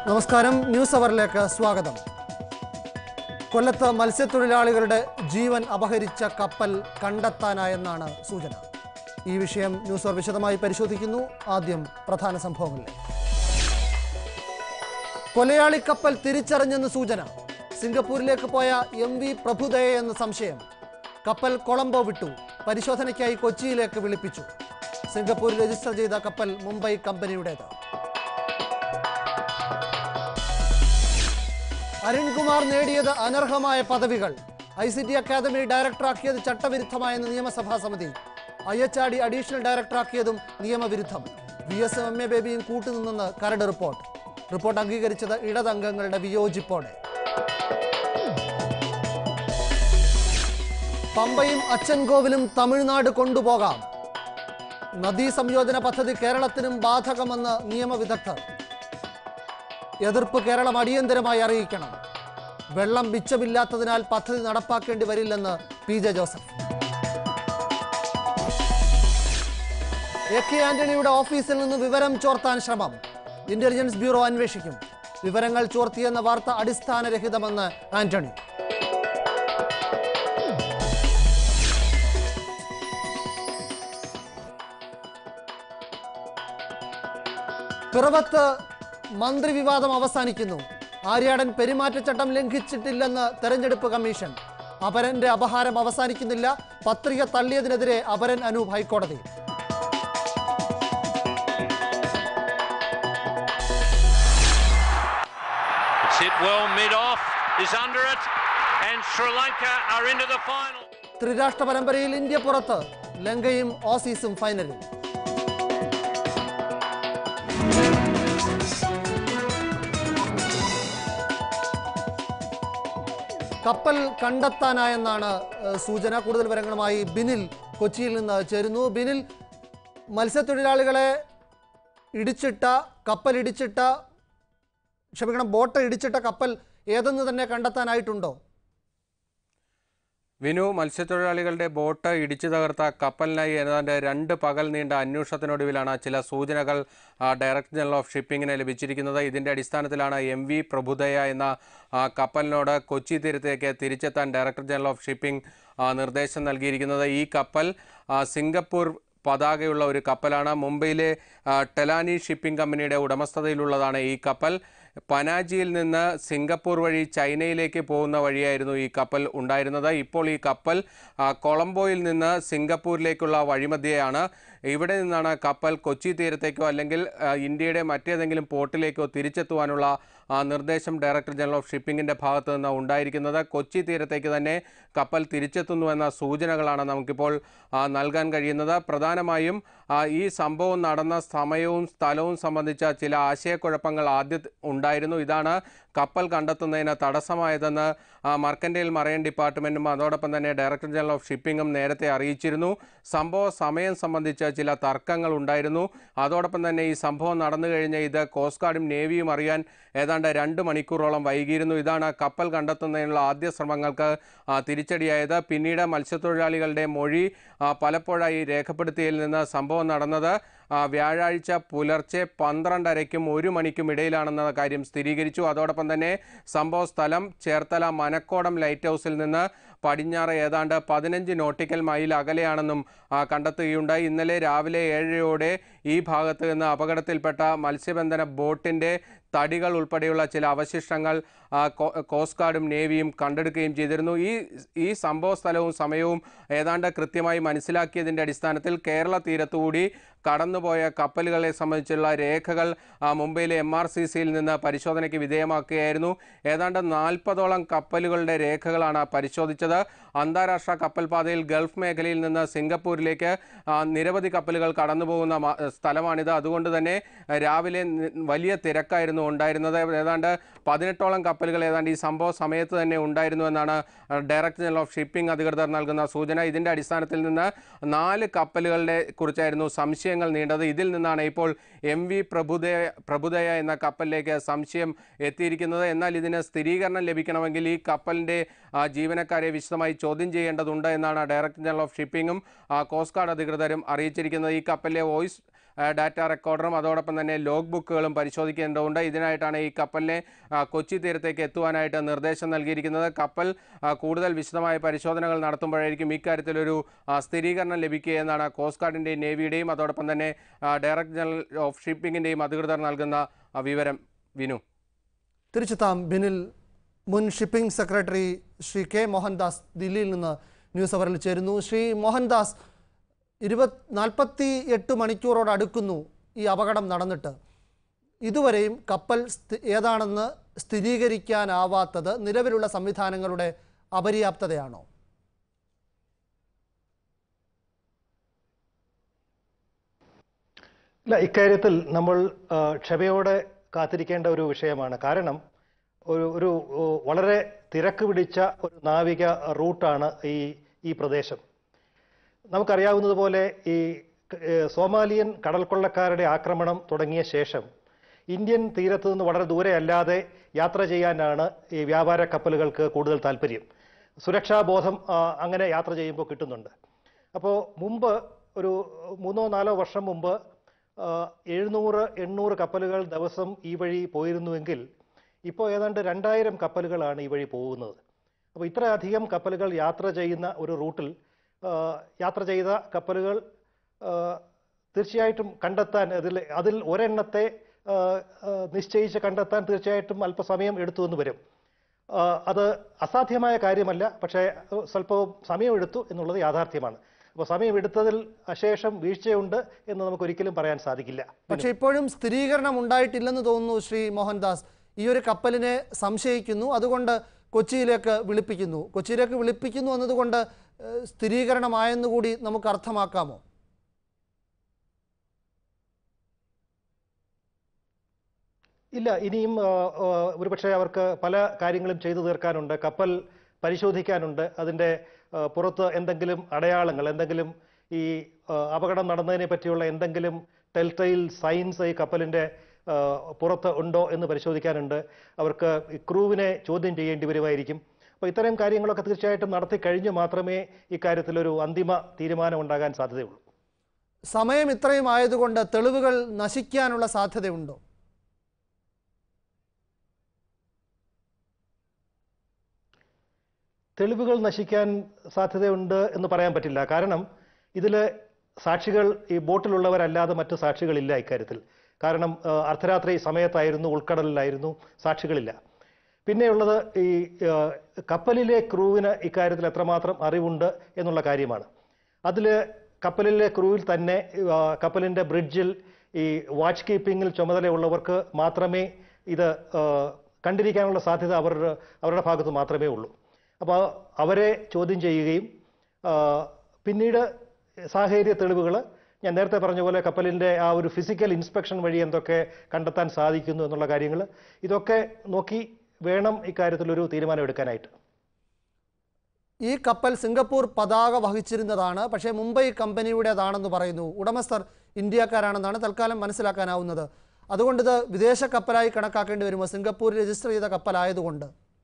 നമസ്കാരം ന്യൂസ് അവറിലേക്ക് സ്വാഗതം കൊല്ലത്ത് മത്സ്യത്തൊഴിലാളികളുടെ ജീവൻ അപഹരിച്ച കപ്പൽ കണ്ടെത്താനായെന്നാണ് സൂചന ഈ വിഷയം ന്യൂസ് അവർ വിശദമായി പരിശോധിക്കുന്നു ആദ്യം പ്രധാന സംഭവങ്ങളിലെ കൊലയാളി കപ്പൽ തിരിച്ചറിഞ്ഞെന്ന് സൂചന സിംഗപ്പൂരിലേക്ക് പോയ എം വി പ്രഭുദയ എന്ന സംശയം കപ്പൽ കൊളംബോ വിട്ടു പരിശോധനയ്ക്കായി കൊച്ചിയിലേക്ക് വിളിപ്പിച്ചു സിംഗപ്പൂരിൽ രജിസ്റ്റർ ചെയ്ത കപ്പൽ മുംബൈ കമ്പനിയുടേത് അരുൺകുമാർ നേടിയത് അനർഹമായ പദവികൾ ഐ സി ടി അക്കാദമി ഡയറക്ടറാക്കിയത് ചട്ടവിരുദ്ധമായെന്ന് നിയമസഭാ സമിതി I H R D additional ഡയറക്ടറാക്കിയതും നിയമവിരുദ്ധം വി എസ് എം എ ബേബിയും കൂട്ടുനിന്നെന്ന് കരട് റിപ്പോർട്ട് റിപ്പോർട്ട് അംഗീകരിച്ചത് ഇടതംഗങ്ങളുടെ വിയോജിപ്പോടെ പമ്പയും അച്ചൻകോവിലും തമിഴ്നാട് കൊണ്ടുപോകാം നദീ സംയോജന പദ്ധതി കേരളത്തിനും ബാധകമെന്ന് നിയമവിദഗ്ധർ എതിർപ്പ് കേരളം അടിയന്തരമായി അറിയിക്കണം വെള്ളം മിച്ചമില്ലാത്തതിനാൽ പദ്ധതി നടപ്പാക്കേണ്ടി വരില്ലെന്ന് P J Joseph A K ആന്റണിയുടെ ഓഫീസിൽ നിന്ന് വിവരം ചോർത്താൻ ശ്രമം ഇന്റലിജൻസ് ബ്യൂറോ അന്വേഷിക്കും വിവരങ്ങൾ ചോർത്തിയെന്ന വാർത്ത അടിസ്ഥാനരഹിതമെന്ന് ആന്റണി പിറവത്ത് മന്ത്രി വിവാദം അവസാനിക്കുന്നു ആര്യാടൻ പെരുമാറ്റച്ചട്ടം ലംഘിച്ചിട്ടില്ലെന്ന് തെരഞ്ഞെടുപ്പ് കമ്മീഷൻ അപരന്റെ അപഹാരം അവസാനിക്കുന്നില്ല പത്രിക തള്ളിയതിനെതിരെ അപരൻ അനൂപ് ഹൈക്കോടതി It's hit well mid off, is under it, and Sri Lanka are into the final. ത്രിരാഷ്ട്ര പരമ്പരയിൽ ഇന്ത്യ പുറത്ത് ലങ്കയും ഓസീസും ഫൈനലിൽ കപ്പൽ കണ്ടെത്താനായെന്നാണ് ഏഹ്, സൂചന കൂടുതൽ വിവരങ്ങളുമായി ബിനിൽ കൊച്ചിയിൽ നിന്ന് ചേരുന്നു ബിനിൽ മത്സ്യത്തൊഴിലാളികളെ ഇടിച്ചിട്ട കപ്പൽ ഇടിച്ചിട്ട ക്ഷമിക്കണം ബോട്ട് ഇടിച്ചിട്ട കപ്പൽ ഏതെന്ന് തന്നെ കണ്ടെത്താനായിട്ടുണ്ടോ വിനു മത്സ്യത്തൊഴിലാളികളുടെ ബോട്ട് ഇടിച്ചു തകർത്ത കപ്പലിനായി ഏതാണ്ട് രണ്ട് പകൽ നീണ്ട അന്വേഷണത്തിനൊടുവിലാണ് ചില സൂചനകൾ ആ, ഡയറക്ടർ ജനറൽ ഓഫ് ഷിപ്പിങ്ങിന് ലഭിച്ചിരിക്കുന്നത് ഇതിന്റെ അടിസ്ഥാനത്തിലാണ് എം വി പ്രഭുദയ എന്ന ആ, കപ്പലിനോട് കൊച്ചി തീരത്തേക്ക് തിരിച്ചെത്താൻ ഡയറക്ടർ ജനറൽ ഓഫ് ഷിപ്പിംഗ് ആ, നിർദ്ദേശം നൽകിയിരിക്കുന്നത് ഈ കപ്പൽ ആ, സിംഗപ്പൂർ പതാകയുള്ള ഒരു കപ്പലാണ് മുംബൈയിലെ ആ, ടെലാനി ഷിപ്പിംഗ് കമ്പനിയുടെ ഉടമസ്ഥതയിലുള്ളതാണ് ഈ കപ്പൽ പനാജിയിൽ നിന്ന് സിംഗപ്പൂർ വഴി ചൈനയിലേക്ക് പോകുന്ന വഴിയായിരുന്നു ഈ കപ്പൽ ഉണ്ടായിരുന്നത് ഇപ്പോൾ ഈ കപ്പൽ ആ, കൊളംബോയിൽ നിന്ന് സിംഗപ്പൂരിലേക്കുള്ള വഴിമധ്യയാണ് ഇവിടെ നിന്നാണ് കപ്പൽ കൊച്ചി തീരത്തേക്കോ അല്ലെങ്കിൽ ആ, ഇന്ത്യയുടെ മറ്റേതെങ്കിലും പോർട്ടിലേക്കോ തിരിച്ചെത്തുവാനുള്ള ആ, നിർദ്ദേശം ഡയറക്ടർ ജനറൽ ഓഫ് ഷിപ്പിംഗിൻ്റെ ഭാഗത്ത് നിന്ന് ഉണ്ടായിരിക്കുന്നത് കൊച്ചി തീരത്തേക്ക് തന്നെ കപ്പൽ തിരിച്ചെത്തുന്നുവെന്ന സൂചനകളാണ് നമുക്കിപ്പോൾ ആ, നൽകാൻ കഴിയുന്നത് പ്രധാനമായും ആ, ഈ സംഭവം നടന്ന സമയവും സ്ഥലവും സംബന്ധിച്ച ചില ആശയക്കുഴപ്പങ്ങൾ ആദ്യം ഉണ്ടായിരുന്നു ഇതാണ് കപ്പൽ കണ്ടെത്തുന്നതിന് തടസ്സമായതെന്ന് ആ, മർക്കൻറ്റൈൽ മറൈൻ ഡിപ്പാർട്ട്മെൻറ്റും അതോടൊപ്പം തന്നെ ഡയറക്ടർ ജനറൽ ഓഫ് ഷിപ്പിംഗും നേരത്തെ അറിയിച്ചിരുന്നു സംഭവ സമയം സംബന്ധിച്ച ചില തർക്കങ്ങൾ ഉണ്ടായിരുന്നു അതോടൊപ്പം തന്നെ ഈ സംഭവം നടന്നു കഴിഞ്ഞ് ഇത് കോസ്റ്റ് ഗാർഡും നേവിയും അറിയാൻ ഏതാണ്ട് രണ്ട് മണിക്കൂറോളം വൈകിയിരുന്നു ഇതാണ് കപ്പൽ കണ്ടെത്തുന്നതിനുള്ള ആദ്യ ശ്രമങ്ങൾക്ക് ആ, തിരിച്ചടിയായത് പിന്നീട് മത്സ്യത്തൊഴിലാളികളുടെ മൊഴി ആ, പലപ്പോഴായി രേഖപ്പെടുത്തിയതിൽ നിന്ന് സംഭവം നടന്നത് ആ, വ്യാഴാഴ്ച പുലർച്ചെ പന്ത്രണ്ടരയ്ക്കും ഒരു മണിക്കും ഇടയിലാണെന്ന കാര്യം സ്ഥിരീകരിച്ചു അതോടൊപ്പം തന്നെ സംഭവ സ്ഥലം ചേർത്തല മനക്കോടം ലൈറ്റ് ഹൗസിൽ നിന്ന് പടിഞ്ഞാറ് ഏതാണ്ട് പതിനഞ്ച് നോട്ടിക്കൽ മൈൽ അകലെയാണെന്നും ആ, കണ്ടെത്തുകയുണ്ടായി ഇന്നലെ രാവിലെ ഏഴരയോടെ ഈ ഭാഗത്ത് നിന്ന് അപകടത്തിൽപ്പെട്ട മത്സ്യബന്ധന ബോട്ടിൻ്റെ തടികൾ ഉൾപ്പെടെയുള്ള ചില അവശിഷ്ടങ്ങൾ ആ, കോ- കോസ്റ്റ് ഗാർഡും നേവിയും കണ്ടെടുക്കുകയും ചെയ്തിരുന്നു ഈ ഈ സംഭവ സ്ഥലവും സമയവും ഏതാണ്ട് കൃത്യമായി മനസ്സിലാക്കിയതിൻ്റെ അടിസ്ഥാനത്തിൽ കേരള തീരത്തുകൂടി കടന്നുപോയ കപ്പലുകളെ സംബന്ധിച്ചുള്ള രേഖകൾ ആ, മുംബൈയിലെ എം ആർ സി സിയിൽ നിന്ന് പരിശോധനയ്ക്ക് വിധേയമാക്കുകയായിരുന്നു ഏതാണ്ട് നാൽപ്പതോളം കപ്പലുകളുടെ രേഖകളാണ് പരിശോധിച്ചത് അന്താരാഷ്ട്ര കപ്പൽ പാതയിൽ ഗൾഫ് മേഖലയിൽ നിന്ന് സിംഗപ്പൂരിലേക്ക് ആ, നിരവധി കപ്പലുകൾ കടന്നു പോകുന്ന മ- സ്ഥലമാണിത് അതുകൊണ്ട് തന്നെ രാവിലെ നി- വലിയ തിരക്കായിരുന്നു ഉണ്ടായിരുന്നത് ഏതാണ്ട് പതിനെട്ടോളം കപ്പലുകൾ ഏതാണ്ട് ഈ സംഭവ സമയത്ത് തന്നെ ഉണ്ടായിരുന്നു എന്നാണ് ഡയറക്ടർ ജനറൽ ഓഫ് ഷിപ്പിംഗ് അധികൃതർ നൽകുന്ന സൂചന ഇതിൻ്റെ അടിസ്ഥാനത്തിൽ നിന്ന് നാല് കപ്പലുകളുടെ കുറിച്ചായിരുന്നു സംശയങ്ങൾ നീണ്ടത് ഇതിൽ നിന്നാണ് ഇപ്പോൾ എം വി പ്രഭുദയ പ്രഭുദയ എന്ന കപ്പലിലേക്ക് സംശയം എത്തിയിരിക്കുന്നത് എന്നാൽ ഇതിന് സ്ഥിരീകരണം ലഭിക്കണമെങ്കിൽ ഈ കപ്പലിൻ്റെ ആ, ജീവനക്കാരെ വിശദമായി ചോദ്യം ചെയ്യേണ്ടതുണ്ട് എന്നാണ് ഡയറക്ടർ ജനറൽ ഓഫ് ഷിപ്പിംഗും ആ, കോസ്റ്റ് ഗാർഡ് അധികൃതരും അറിയിച്ചിരിക്കുന്നത് ഈ കപ്പലിലെ വോയിസ് ഡാറ്റ റെക്കോർഡറും അതോടൊപ്പം തന്നെ ലോഗ് ബുക്കുകളും പരിശോധിക്കേണ്ടതുണ്ട് ഇതിനായിട്ടാണ് ഈ കപ്പലിനെ ആ, കൊച്ചി തീരത്തേക്ക് എത്തുവാനായിട്ട് നിർദ്ദേശം നൽകിയിരിക്കുന്നത് കപ്പൽ ആ, കൂടുതൽ വിശദമായ പരിശോധനകൾ നടത്തുമ്പോഴായിരിക്കും ഇക്കാര്യത്തിലൊരു ആ, സ്ഥിരീകരണം ലഭിക്കുക എന്നാണ് കോസ്റ്റ് ഗാർഡിൻ്റെയും നേവിയുടെയും അതോടൊപ്പം തന്നെ ആ, ഡയറക്ടർ ജനറൽ ഓഫ് ഷിപ്പിംഗിൻ്റെയും അധികൃതർ നൽകുന്ന ആ, വിവരം വിനു തിരിച്ചെത്താം ബിനിൽ മുൻ shipping secretary Shri K Mohandas ദില്ലിയിൽ നിന്ന് ന്യൂസ് അവറിൽ ചേരുന്നു ശ്രീ മോഹൻദാസ് ഇരുപത് നാൽപ്പത്തി എട്ട് മണിക്കൂറോട് അടുക്കുന്നു ഈ അപകടം നടന്നിട്ട് ഇതുവരെയും കപ്പൽ സ്ഥി- ഏതാണെന്ന് സ്ഥിരീകരിക്കാനാവാത്തത് നിലവിലുള്ള സംവിധാനങ്ങളുടെ അപര്യാപ്തതയാണോ ഇല്ല ഇക്കാര്യത്തിൽ നമ്മൾ ആ, ക്ഷമയോടെ കാത്തിരിക്കേണ്ട ഒരു വിഷയമാണ് കാരണം ഒരു ഒരു ഓ, വളരെ തിരക്ക് പിടിച്ച ഒരു നാവിക റൂട്ടാണ് ഈ ഈ പ്രദേശം നമുക്കറിയാവുന്നതുപോലെ ഈ ഏ, സോമാലിയൻ കടൽക്കൊള്ളക്കാരുടെ ആക്രമണം തുടങ്ങിയ ശേഷം ഇന്ത്യൻ തീരത്ത് നിന്ന് വളരെ ദൂരെ അല്ലാതെ യാത്ര ചെയ്യാനാണ് ഈ വ്യാപാര കപ്പലുകൾക്ക് കൂടുതൽ താല്പര്യം സുരക്ഷാബോധം ആ, അങ്ങനെ യാത്ര ചെയ്യുമ്പോൾ കിട്ടുന്നുണ്ട് അപ്പോൾ മുമ്പ് ഒരു മൂന്നോ നാലോ വർഷം മുമ്പ് ആ, എഴുന്നൂറ് എണ്ണൂറ് കപ്പലുകൾ ദിവസം ഈ വഴി പോയിരുന്നുവെങ്കിൽ ഇപ്പോൾ ഏതാണ്ട് രണ്ടായിരം കപ്പലുകളാണ് ഈ വഴി പോകുന്നത് അപ്പോൾ ഇത്രയധികം കപ്പലുകൾ യാത്ര ചെയ്യുന്ന ഒരു റൂട്ടിൽ ആ, യാത്ര ചെയ്ത കപ്പലുകൾ ആ, തീർച്ചയായിട്ടും കണ്ടെത്താൻ അതിൽ അതിൽ ഒരെണ്ണത്തെ ആ, ആ, നിശ്ചയിച്ച് കണ്ടെത്താൻ തീർച്ചയായിട്ടും അല്പസമയം എടുത്തു എന്ന് വരും ആ, അത് അസാധ്യമായ കാര്യമല്ല പക്ഷേ അഹ് സ്വല്പം സമയമെടുത്തു എന്നുള്ളത് യാഥാർത്ഥ്യമാണ് അപ്പോൾ സമയമെടുത്തതിൽ ശേഷം വീഴ്ചയുണ്ട് എന്ന് നമുക്ക് ഒരിക്കലും പറയാൻ സാധിക്കില്ല പക്ഷേ ഇപ്പോഴും സ്ഥിരീകരണം ഉണ്ടായിട്ടില്ലെന്ന് തോന്നുന്നു ശ്രീ മോഹൻദാസ് ഈ ഒരു കപ്പലിനെ സംശയിക്കുന്നു അതുകൊണ്ട് കൊച്ചിയിലേക്ക് വിളിപ്പിക്കുന്നു കൊച്ചിയിലേക്ക് വിളിപ്പിക്കുന്നു എന്നതുകൊണ്ട് ഏഹ്, സ്ഥിരീകരണമായെന്നുകൂടി നമുക്ക് അർത്ഥമാക്കാമോ ഇല്ല ഇനിയും ആ, ആ, ഒരുപക്ഷെ അവർക്ക് പല കാര്യങ്ങളും ചെയ്തു തീർക്കാനുണ്ട് കപ്പൽ പരിശോധിക്കാനുണ്ട് അതിൻ്റെ ആ, പുറത്ത് എന്തെങ്കിലും അടയാളങ്ങൾ എന്തെങ്കിലും ഈ ആ, അപകടം നടന്നതിനെ പറ്റിയുള്ള എന്തെങ്കിലും ടെൽറ്റൈൽ സൈൻസ് ഈ കപ്പലിൻ്റെ ആ, പുറത്ത് ഉണ്ടോ എന്ന് പരിശോധിക്കാനുണ്ട് അവർക്ക് ഈ ക്രൂവിനെ ചോദ്യം ചെയ്യേണ്ടി വരുമായിരിക്കും അപ്പോൾ ഇത്തരം കാര്യങ്ങളൊക്കെ തീർച്ചയായിട്ടും നടത്തി കഴിഞ്ഞ് മാത്രമേ ഇക്കാര്യത്തിലൊരു അന്തിമ തീരുമാനം ഉണ്ടാകാൻ സാധ്യതയുള്ളൂ സമയം ഇത്രയും ആയതുകൊണ്ട് തെളിവുകൾ നശിക്കാനുള്ള സാധ്യതയുണ്ടോ തെളിവുകൾ നശിക്കാൻ സാധ്യതയുണ്ട് എന്ന് പറയാൻ പറ്റില്ല കാരണം ഇതിൽ സാക്ഷികൾ ഈ ബോട്ടിലുള്ളവരല്ലാതെ മറ്റ് സാക്ഷികളില്ല ഇക്കാര്യത്തിൽ കാരണം ആ, അർദ്ധരാത്രി സമയത്തായിരുന്നു ഉൾക്കടലിലായിരുന്നു സാക്ഷികളില്ല പിന്നെയുള്ളത് ഈ ആ, കപ്പലിലെ ക്രൂവിന് ഇക്കാര്യത്തിൽ എത്രമാത്രം അറിവുണ്ട് എന്നുള്ള കാര്യമാണ് അതിൽ കപ്പലിലെ ക്രൂവിൽ തന്നെ ആ, കപ്പലിൻ്റെ ബ്രിഡ്ജിൽ ഈ വാച്ച് കീപ്പിങ്ങിൽ ചുമതലയുള്ളവർക്ക് മാത്രമേ ഇത് ആ, കണ്ടിരിക്കാനുള്ള സാധ്യത അവർ അവരുടെ ഭാഗത്ത് മാത്രമേ ഉള്ളൂ അപ്പോൾ അവരെ ചോദ്യം ചെയ്യുകയും ആ, പിന്നീട് സാഹചര്യ തെളിവുകൾ ഞാൻ നേരത്തെ പറഞ്ഞ പോലെ കപ്പലിൻ്റെ ആ ഒരു ഫിസിക്കൽ ഇൻസ്പെക്ഷൻ വഴി എന്തൊക്കെ കണ്ടെത്താൻ സാധിക്കുന്നു എന്നുള്ള കാര്യങ്ങൾ ഇതൊക്കെ നോക്കി വേണം ഇക്കാര്യത്തിലൊരു തീരുമാനം എടുക്കാനായിട്ട് ഈ കപ്പൽ സിംഗപ്പൂർ പതാക വഹിച്ചിരുന്നതാണ് പക്ഷേ മുംബൈ കമ്പനിയുടേതാണെന്ന് പറയുന്നു ഉടമസ്ഥർ ഇന്ത്യക്കാരാണെന്നാണ് തൽക്കാലം മനസ്സിലാക്കാനാവുന്നത് അതുകൊണ്ട് ഇത് വിദേശ കപ്പലായി കണക്കാക്കേണ്ടി വരുമോ സിംഗപ്പൂരിൽ രജിസ്റ്റർ ചെയ്ത കപ്പലായതുകൊണ്ട്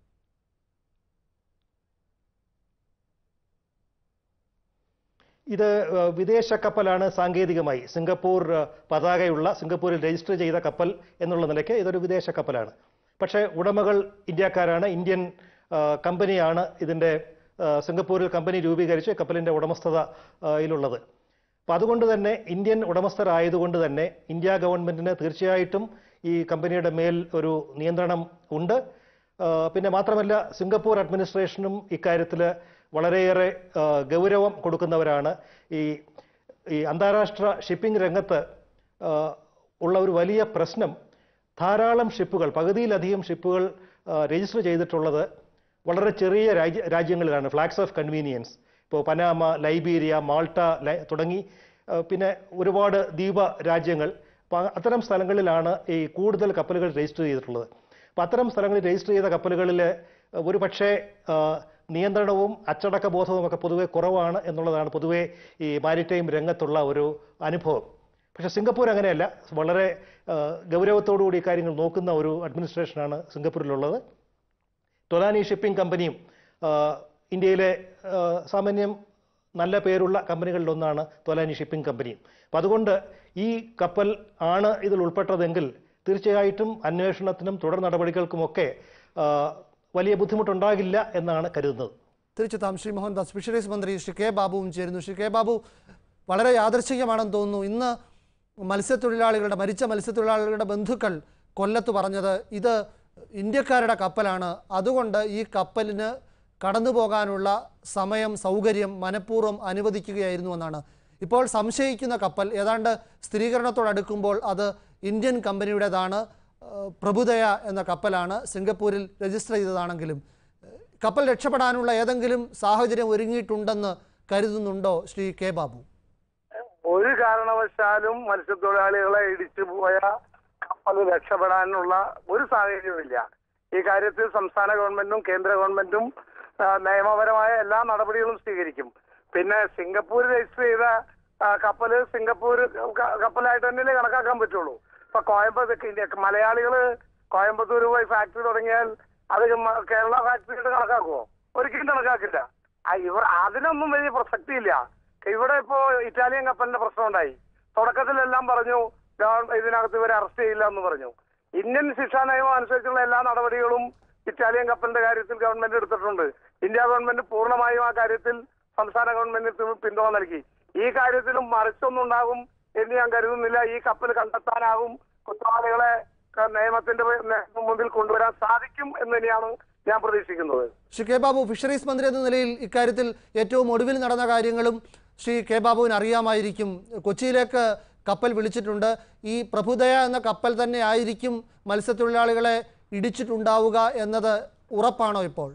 ഇത് ഏഹ്, വിദേശ കപ്പലാണ് സാങ്കേതികമായി സിംഗപ്പൂർ ഏഹ്, പതാകയുള്ള സിംഗപ്പൂരിൽ രജിസ്റ്റർ ചെയ്ത കപ്പൽ എന്നുള്ള നിലയ്ക്ക് ഇതൊരു വിദേശ കപ്പലാണ് പക്ഷേ ഉടമകൾ ഇന്ത്യക്കാരാണ് ഇന്ത്യൻ ഏഹ്, കമ്പനിയാണ് ഇതിൻ്റെ ഏഹ്, സിംഗപ്പൂരിൽ കമ്പനി രൂപീകരിച്ച് കപ്പലിൻ്റെ ഉടമസ്ഥത ഏഹ്, യിലുള്ളത് അപ്പോൾ അതുകൊണ്ട് തന്നെ ഇന്ത്യൻ ഉടമസ്ഥരായതുകൊണ്ട് തന്നെ ഇന്ത്യ ഗവൺമെൻറ്റിന് തീർച്ചയായിട്ടും ഈ കമ്പനിയുടെ മേൽ ഒരു നിയന്ത്രണം ഉണ്ട് ആ, പിന്നെ മാത്രമല്ല സിംഗപ്പൂർ അഡ്മിനിസ്ട്രേഷനും ഇക്കാര്യത്തിൽ വളരെയേറെ ആ, ഗൗരവം കൊടുക്കുന്നവരാണ് ഈ ഈ അന്താരാഷ്ട്ര ഷിപ്പിംഗ് രംഗത്ത് ആ, ഉള്ള ഒരു വലിയ പ്രശ്നം ധാരാളം ഷിപ്പുകൾ പകുതിയിലധികം ഷിപ്പുകൾ ആ, രജിസ്റ്റർ ചെയ്തിട്ടുള്ളത് വളരെ ചെറിയ രാജ്യ രാജ്യങ്ങളിലാണ് ഫ്ലാഗ്സ് ഓഫ് കൺവീനിയൻസ് ഇപ്പോൾ പനാമ ലൈബീരിയ മാൾട്ട ലൈ- തുടങ്ങി ആ, പിന്നെ ഒരുപാട് ദ്വീപ രാജ്യങ്ങൾ അപ്പോൾ അത്തരം സ്ഥലങ്ങളിലാണ് ഈ കൂടുതൽ കപ്പലുകൾ രജിസ്റ്റർ ചെയ്തിട്ടുള്ളത് അപ്പോൾ അത്തരം സ്ഥലങ്ങളിൽ രജിസ്റ്റർ ചെയ്ത കപ്പലുകളിൽ ഒരു പക്ഷേ ആ, നിയന്ത്രണവും അച്ചടക്ക ബോധവും ഒക്കെ പൊതുവെ കുറവാണ് എന്നുള്ളതാണ് പൊതുവെ ഈ മാരിടൈം രംഗത്തുള്ള ഒരു അനുഭവം പക്ഷേ സിംഗപ്പൂർ അങ്ങനെയല്ല വളരെ ആ, ഗൗരവത്തോടുകൂടി ഈ കാര്യങ്ങൾ നോക്കുന്ന ഒരു അഡ്മിനിസ്ട്രേഷനാണ് സിംഗപ്പൂരിലുള്ളത് ടൊലാനി ഷിപ്പിംഗ് കമ്പനിയും ആ, ഇന്ത്യയിലെ ആ, സാമാന്യം നല്ല പേരുള്ള കമ്പനികളിലൊന്നാണ് തോലാനി ഷിപ്പിംഗ് കമ്പനി അപ്പം അതുകൊണ്ട് ഈ കപ്പൽ ആണ് ഇതിൽ ഉൾപ്പെട്ടതെങ്കിൽ തീർച്ചയായിട്ടും അന്വേഷണത്തിനും തുടർ നടപടികൾക്കുമൊക്കെ ആ, വലിയ ബുദ്ധിമുട്ടുണ്ടാകില്ല എന്നാണ് കരുതുന്നത് തിരിച്ചെത്താം ശ്രീ മോഹൻദാസ് ഫിഷറീസ് മന്ത്രി ശ്രീ കെ ബാബുവും ചേരുന്നു ശ്രീ കെ ബാബു വളരെ യാദൃശ്ചികമാണെന്ന് തോന്നുന്നു ഇന്ന് മത്സ്യത്തൊഴിലാളികളുടെ മരിച്ച മത്സ്യത്തൊഴിലാളികളുടെ ബന്ധുക്കൾ കൊല്ലത്ത് പറഞ്ഞത് ഇത് ഇന്ത്യക്കാരുടെ കപ്പലാണ് അതുകൊണ്ട് ഈ കപ്പലിന് കടന്നു പോകാനുള്ള സമയം സൗകര്യം മനഃപൂർവ്വം അനുവദിക്കുകയായിരുന്നു എന്നാണ് ഇപ്പോൾ സംശയിക്കുന്ന കപ്പൽ ഏതാണ്ട് സ്ഥിരീകരണത്തോടടുക്കുമ്പോൾ അത് ഇന്ത്യൻ കമ്പനിയുടേതാണ് ഏഹ് പ്രഭുദയ എന്ന കപ്പലാണ് സിംഗപ്പൂരിൽ രജിസ്റ്റർ ചെയ്തതാണെങ്കിലും ഏഹ് കപ്പൽ രക്ഷപ്പെടാനുള്ള ഏതെങ്കിലും സാഹചര്യം ഒരുങ്ങിയിട്ടുണ്ടെന്ന് കരുതുന്നുണ്ടോ ശ്രീ കെ ബാബു ഒരു കാരണവശാലും മത്സ്യത്തൊഴിലാളികളെ ഇടിച്ചു പോയ കപ്പൽ രക്ഷപ്പെടാനുള്ള ഒരു സാഹചര്യവുമില്ല ഈ കാര്യത്തിൽ സംസ്ഥാന ഗവൺമെന്റും കേന്ദ്ര ഗവൺമെന്റും ആ, നിയമപരമായ എല്ലാ നടപടികളും സ്വീകരിക്കും പിന്നെ സിംഗപ്പൂർ രജിസ്റ്റർ ചെയ്ത ആ, കപ്പല് സിംഗപ്പൂർ ക- കപ്പലായിട്ട് തന്നെയല്ലേ കണക്കാക്കാൻ പറ്റുള്ളൂ ഇപ്പൊ കോയമ്പത്തൂർ മലയാളികള് കോയമ്പത്തൂർ പോയി ഫാക്ടറി തുടങ്ങിയാൽ അത് മ- കേരള ഫാക്ടറിയായിട്ട് കണക്കാക്കുമോ ഒരിക്കലും കണക്കാക്കില്ല ആ, ഇവർ അതിനൊന്നും വലിയ പ്രസക്തിയില്ല ഇവിടെ ഇപ്പോ ഇറ്റാലിയൻ കപ്പലിന്റെ പ്രശ്നം ഉണ്ടായി തുടക്കത്തിലെല്ലാം പറഞ്ഞു ഗവൺ- ഇതിനകത്ത് ഇവരെ അറസ്റ്റ് ചെയ്യില്ല എന്ന് പറഞ്ഞു ഇന്ത്യൻ ശിക്ഷാ നിയമം അനുസരിച്ചുള്ള എല്ലാ നടപടികളും ഇറ്റാലിയൻ കപ്പലിന്റെ കാര്യത്തിൽ ഗവൺമെന്റ് എടുത്തിട്ടുണ്ട് ഇന്ത്യ ഗവൺമെന്റ് പൂർണ്ണമായും ആ കാര്യത്തിൽ സംസ്ഥാന ഗവൺമെന്റിന് പിന്തുണ നൽകി ഈ കാര്യത്തിലും മറിച്ചൊന്നും ഉണ്ടാകും എന്ന് ഞാൻ കരുതുന്നില്ല ഈ കപ്പൽ കണ്ടെത്താനാകും കുറ്റവാളികളെ ക- നിയമത്തിന്റെ മു- മുമ്പിൽ കൊണ്ടുവരാൻ സാധിക്കും എന്ന് തന്നെയാണ് ഞാൻ പ്രതീക്ഷിക്കുന്നത് ശ്രീ കെ ബാബു ഫിഷറീസ് മന്ത്രി എന്ന നിലയിൽ ഇക്കാര്യത്തിൽ ഏറ്റവും ഒടുവിൽ നടന്ന കാര്യങ്ങളും ശ്രീ കെ ബാബുവിന് അറിയാമായിരിക്കും കൊച്ചിയിലേക്ക് കപ്പൽ വിളിച്ചിട്ടുണ്ട് ഈ പ്രഭുദയ എന്ന കപ്പൽ തന്നെ ആയിരിക്കും മത്സ്യത്തൊഴിലാളികളെ ഇടിച്ചിട്ടുണ്ടാവുക എന്നത് ഉറപ്പാണോ ഇപ്പോൾ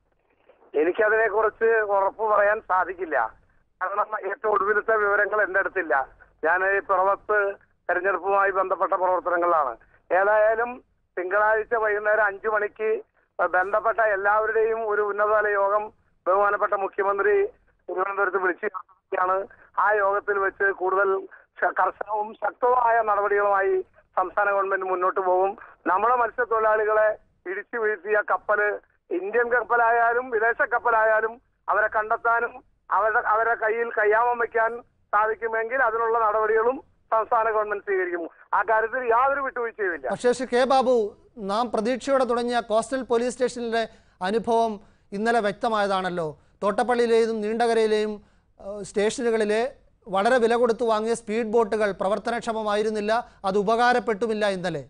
എനിക്കതിനെ കുറിച്ച് ഉറപ്പ് പറയാൻ സാധിക്കില്ല കാരണം ഏറ്റവും ഒടുവിലത്തെ വിവരങ്ങൾ എന്റെ അടുത്തില്ല ഞാൻ ഈ പിറവത്ത് തെരഞ്ഞെടുപ്പുമായി ബന്ധപ്പെട്ട പ്രവർത്തനങ്ങളിലാണ് ഏതായാലും തിങ്കളാഴ്ച വൈകുന്നേരം അഞ്ചു മണിക്ക് ബന്ധപ്പെട്ട എല്ലാവരുടെയും ഒരു ഉന്നതതല യോഗം ബഹുമാനപ്പെട്ട മുഖ്യമന്ത്രി തിരുവനന്തപുരത്ത് വിളിച്ചു ചേർത്തിരിക്കുകയാണ് ആ യോഗത്തിൽ വെച്ച് കൂടുതൽ ശ- കർശനവും ശക്തവുമായ നടപടികളുമായി സംസ്ഥാന ഗവൺമെന്റ് മുന്നോട്ട് പോകും നമ്മുടെ മത്സ്യത്തൊഴിലാളികളെ ഇടിച്ചു വീഴ്ത്തിയ കപ്പല് ഇന്ത്യൻ കപ്പലായാലും വിദേശ കപ്പലായാലും അവരെ കണ്ടെത്താനും അവരുടെ അവരുടെ കയ്യിൽ കയ്യാമം വയ്ക്കാൻ സാധിക്കുമെങ്കിൽ അതിനുള്ള നടപടികളും സംസ്ഥാന ഗവൺമെന്റ് സ്വീകരിക്കും ആ കാര്യത്തിൽ യാതൊരു വിട്ടുവീഴ്ചയുമില്ല പക്ഷേ ശ്രീ കെ ബാബു നാം പ്രതീക്ഷയോടെ തുടങ്ങിയ കോസ്റ്റൽ പോലീസ് സ്റ്റേഷനിലെ അനുഭവം ഇന്നലെ വ്യക്തമായതാണല്ലോ തോട്ടപ്പള്ളിയിലെയും നീണ്ടകരയിലെയും ഏഹ്, സ്റ്റേഷനുകളിലെ വളരെ വില കൊടുത്തു വാങ്ങിയ സ്പീഡ് ബോട്ടുകൾ പ്രവർത്തനക്ഷമമായിരുന്നില്ല അത് ഉപകാരപ്പെട്ടുമില്ല ഇന്നലെ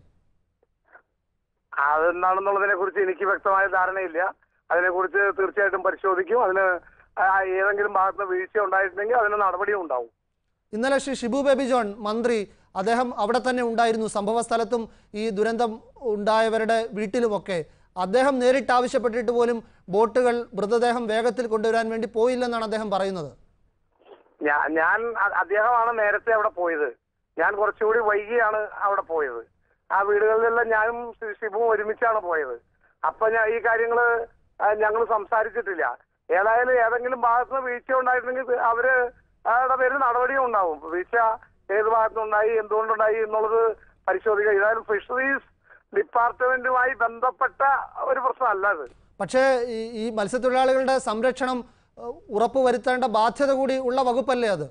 അതെന്താണെന്നുള്ളതിനെ കുറിച്ച് എനിക്ക് വ്യക്തമായ ധാരണയില്ല അതിനെക്കുറിച്ച് തീർച്ചയായിട്ടും പരിശോധിക്കും അതിന് ആ ഏതെങ്കിലും ഭാഗത്ത് വീഴ്ച ഉണ്ടായിട്ടുണ്ടെങ്കിൽ അതിന് നടപടിയും ഉണ്ടാവും ഇന്നലെ ശ്രീ ഷിബു ബേബി ജോൺ മന്ത്രി അദ്ദേഹം അവിടെ തന്നെ ഉണ്ടായിരുന്നു സംഭവ സ്ഥലത്തും ഈ ദുരന്തം ഉണ്ടായവരുടെ വീട്ടിലുമൊക്കെ അദ്ദേഹം നേരിട്ട് ആവശ്യപ്പെട്ടിട്ട് പോലും ബോട്ടുകൾ മൃതദേഹം വേഗത്തിൽ കൊണ്ടുവരാൻ വേണ്ടി പോയില്ലെന്നാണ് അദ്ദേഹം പറയുന്നത് ഞാൻ ഞാൻ അ- അദ്ദേഹമാണ് നേരത്തെ അവിടെ പോയത് ഞാൻ കുറച്ചുകൂടി വൈകിയാണ് അവിടെ പോയത് ആ വീടുകളിലെല്ലാം ഞാനും ശി- ഷിബുവും ഒരുമിച്ചാണ് പോയത് അപ്പൊ ഞാൻ ഈ കാര്യങ്ങള് ഞങ്ങൾ സംസാരിച്ചിട്ടില്ല ഏതായാലും ഏതെങ്കിലും ഭാഗത്ത് നിന്ന് വീഴ്ച ഉണ്ടായിട്ടുണ്ടെങ്കിൽ ഇത് അവര് അവരുടെ പേരിൽ നടപടിയും ഉണ്ടാവും വീഴ്ച ഏത് ഭാഗത്തുനിന്നുണ്ടായി എന്തുകൊണ്ടുണ്ടായി എന്നുള്ളത് പരിശോധിക്കുക ഏതായാലും ഫിഷറീസ് ഡിപ്പാർട്ട്മെന്റുമായി ബന്ധപ്പെട്ട ഒരു പ്രശ്നമല്ല അത് പക്ഷേ ഈ ഈ മത്സ്യത്തൊഴിലാളികളുടെ സംരക്ഷണം ഏഹ്, ഉറപ്പുവരുത്തേണ്ട ബാധ്യത കൂടി ഉള്ള വകുപ്പല്ലേ അത്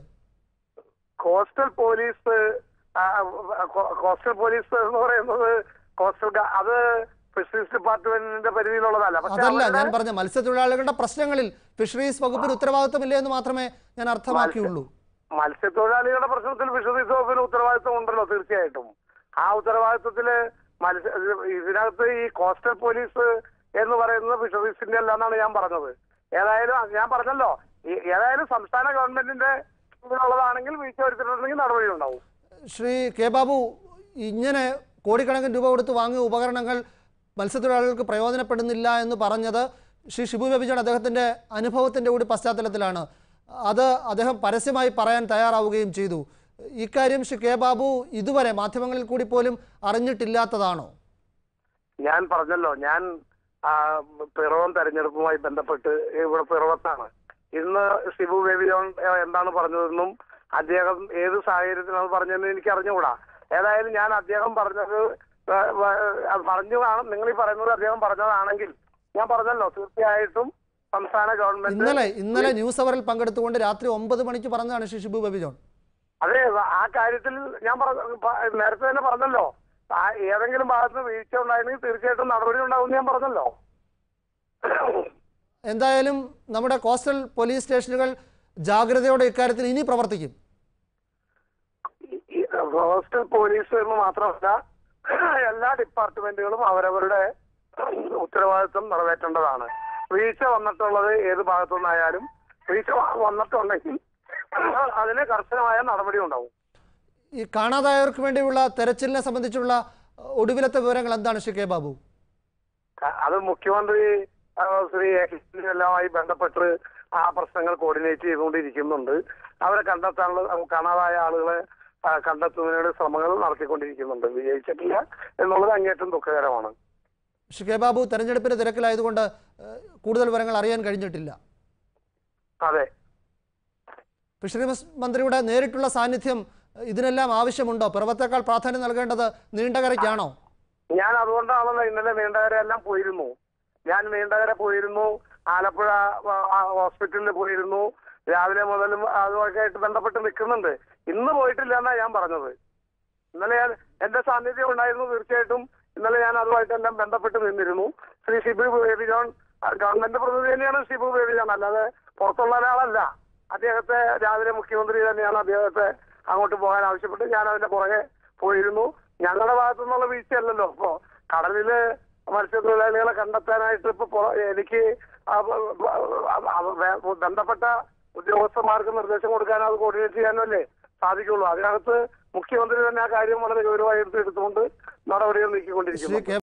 കോസ്റ്റൽ പോലീസ് ആ, കോ- കോസ്റ്റൽ പോലീസ് എന്ന് പറയുന്നത് കോസ്റ്റൽ ഗ- അത് ഫിഷറീസ് ഡിപ്പാർട്ട്മെന്റിന്റെ പരിധിയിലുള്ളതല്ല പക്ഷെ അതല്ല അവരുടെ ഞാൻ പറഞ്ഞ മത്സ്യത്തൊഴിലാളികളുടെ പ്രശ്നങ്ങളിൽ ഫിഷറീസ് വകുപ്പിന് ഉത്തരവാദിത്തമില്ലേ എന്ന് മാത്രമേ ഞാൻ അർത്ഥമാക്കിയുള്ളൂ മത്സ്യത്തൊഴിലാളികളുടെ പ്രശ്നത്തിൽ ഫിഷറീസ് വകുപ്പിന് ഉത്തരവാദിത്വം ഉണ്ടല്ലോ തീർച്ചയായിട്ടും ആ ഉത്തരവാദിത്വത്തില് മത്സ്യ ഇതിനകത്ത് ഈ കോസ്റ്റൽ പോലീസ് എന്ന് പറയുന്നത് ഫിഷറീസിന്റെ അല്ല എന്നാണ് ഞാൻ പറഞ്ഞത് ഏതായാലും അത് ഞാൻ പറഞ്ഞല്ലോ ഈ- ഏതായാലും സംസ്ഥാന ഗവൺമെന്റിന്റെ ഇതിലുള്ളതാണെങ്കിൽ വീഴ്ച വരുത്തിയിട്ടുണ്ടെങ്കിൽ നടപടി ഉണ്ടാവും ശ്രീ കെ ബാബു ഇങ്ങനെ കോടിക്കണക്കിന് രൂപ കൊടുത്ത് വാങ്ങിയ ഉപകരണങ്ങൾ മത്സ്യത്തൊഴിലാളികൾക്ക് പ്രയോജനപ്പെടുന്നില്ല എന്ന് പറഞ്ഞത് ശ്രീ ഷിബു ബേബിജാൻ അദ്ദേഹത്തിൻ്റെ അനുഭവത്തിൻ്റെ കൂടി പശ്ചാത്തലത്തിലാണ് അത് അദ്ദേഹം പരസ്യമായി പറയാൻ തയ്യാറാവുകയും ചെയ്തു ഇക്കാര്യം ശ്രീ കെ ബാബു ഇതുവരെ മാധ്യമങ്ങളിൽ കൂടി പോലും അറിഞ്ഞിട്ടില്ലാത്തതാണോ ഞാൻ പറഞ്ഞല്ലോ ഞാൻ ആ, പിറവം തെരഞ്ഞെടുപ്പുമായി ബന്ധപ്പെട്ട് ഇവിടെ പിറവത്താണ് ഇന്ന് ഷിബു ബേബി ജോൺ ഏ, എന്താണ് പറഞ്ഞതെന്നും അദ്ദേഹം ഏത് സാഹചര്യത്തിലാണ് പറഞ്ഞതെന്ന് എനിക്ക് അറിഞ്ഞുകൂടാ ഏതായാലും ഞാൻ അദ്ദേഹം പറഞ്ഞത് ഏ, വ- അത് പറഞ്ഞു കാണും നിങ്ങൾ ഈ പറയുന്നത് അദ്ദേഹം പറഞ്ഞതാണെങ്കിൽ ഞാൻ പറഞ്ഞല്ലോ തീർച്ചയായിട്ടും സംസ്ഥാന ഗവൺമെന്റ് ഇന്നലെ ഇന്നലെ ന്യൂസ് അവറിൽ പങ്കെടുത്തുകൊണ്ട് രാത്രി ഒമ്പത് മണിക്ക് പറഞ്ഞതാണ് ശ്രീ ഷിബു ബേബി ജോൺ അതെ ആ കാര്യത്തിൽ ഞാൻ പറഞ്ഞ പ- നേരത്തെ തന്നെ പറഞ്ഞല്ലോ ആ ഏതെങ്കിലും ഭാഗത്ത് വീഴ്ച ഉണ്ടായിരുന്നെങ്കിൽ തീർച്ചയായിട്ടും നടപടി ഉണ്ടാവും ഞാൻ പറഞ്ഞല്ലോ എന്തായാലും നമ്മുടെ കോസ്റ്റൽ പോലീസ് സ്റ്റേഷനുകൾ ജാഗ്രതയോടെ ഇക്കാര്യത്തിൽ ഇനി പ്രവർത്തിക്കും ഈ ഹോസ്റ്റൽ പോലീസ് എന്ന് മാത്രമല്ല എല്ലാ ഡിപ്പാർട്ട്മെന്റുകളും അവരവരുടെ ഉത്തരവാദിത്വം നിറവേറ്റേണ്ടതാണ് വീഴ്ച വന്നിട്ടുള്ളത് ഏത് ഭാഗത്തു നിന്നായാലും വീഴ്ച വ- വന്നിട്ടുണ്ടെങ്കിൽ അതിന് കർശനമായ നടപടി ഉണ്ടാവും ഈ കാണാതായവർക്ക് വേണ്ടിയുള്ള തെരച്ചിലിനെ സംബന്ധിച്ചുള്ള അഹ്, ഒടുവിലത്തെ വിവരങ്ങൾ എന്താണ് ശ്രീ കെ ബാബു ക- അത് മുഖ്യമന്ത്രി ആ, ശ്രീ എല്ലാമായി ബന്ധപ്പെട്ട് ആ പ്രശ്നങ്ങൾ കോർഡിനേറ്റ് ചെയ്തുകൊണ്ടിരിക്കുന്നുണ്ട് അവരെ കണ്ടെത്താനുള്ള കാണാതായ ആളുകളെ ആ, കണ്ടെത്തുന്നതിനുള്ള ശ്രമങ്ങൾ നടത്തിക്കൊണ്ടിരിക്കുന്നുണ്ട് വിജയിച്ചിട്ടില്ല എന്നുള്ളത് അങ്ങേറ്റം ദുഃഖകരമാണ് ശ്രീ കെ ബാബു തെരഞ്ഞെടുപ്പിന്റെ തിരക്കിലായതുകൊണ്ട് അഹ്, കൂടുതൽ വിവരങ്ങൾ അറിയാൻ കഴിഞ്ഞിട്ടില്ല അതെ ഫിഷറീസ് മന്ത്രിയുടെ നേരിട്ടുള്ള സാന്നിധ്യം അഹ്, ഇതിനെല്ലാം ആവശ്യമുണ്ടോ പിറവത്തേക്കാൾ പ്രാധാന്യം നൽകേണ്ടത് നീണ്ടകരയ്ക്കാണോ ഞാൻ അതുകൊണ്ടാണല്ലോ ഇന്നലെ നീണ്ടകര എല്ലാം പോയിരുന്നു ഞാൻ നീണ്ടകര പോയിരുന്നു ആലപ്പുഴ ആ, ആ, ഹോസ്പിറ്റലിൽ പോയിരുന്നു രാവിലെ മുതലും അതുമൊക്കെ ആയിട്ട് ബന്ധപ്പെട്ട് നിൽക്കുന്നുണ്ട് ഇന്ന് പോയിട്ടില്ല എന്നാ ഞാൻ പറഞ്ഞത് ഇന്നലെ ഞാൻ എന്റെ സാന്നിധ്യം ഉണ്ടായിരുന്നു തീർച്ചയായിട്ടും ഇന്നലെ ഞാൻ അതുമായിട്ടെല്ലാം ബന്ധപ്പെട്ട് നിന്നിരുന്നു ശ്രീ ഷിബു ബേബി ജോൺ ആ, ഗവൺമെന്റ് പ്രതിനിധി തന്നെയാണ് ഷിബു ബേബി ജോൺ അല്ലാതെ പുറത്തുള്ള ഒരാളല്ല അദ്ദേഹത്തെ രാവിലെ മുഖ്യമന്ത്രി തന്നെയാണ് അദ്ദേഹത്തെ അങ്ങോട്ട് പോകാൻ ആവശ്യപ്പെട്ട് ഞാൻ അതിന്റെ പുറകെ പോയിരുന്നു ഞങ്ങളുടെ ഭാഗത്തു നിന്നുള്ള വീഴ്ചയല്ലല്ലോ ഇപ്പോ കടലില് മത്സ്യത്തൊഴിലാളികളെ കണ്ടെത്താനായിട്ട് ഇപ്പൊ പുറ- എനിക്ക് ആ ബ- ബ- ആ ബ- ബന്ധപ്പെട്ട ഉദ്യോഗസ്ഥന്മാർക്ക് നിർദ്ദേശം കൊടുക്കാനും അത് കോർഡിനേറ്റ് ചെയ്യാനും അല്ലേ സാധിക്കുള്ളൂ അതിനകത്ത് മുഖ്യമന്ത്രി തന്നെ ആ കാര്യം വളരെ ഗൗരവമായി എടുത്ത് എടുത്തുകൊണ്ട് നടപടികൾ ശ്രീ നീക്കിക്കൊണ്ടിരിക്കുന്നു കെ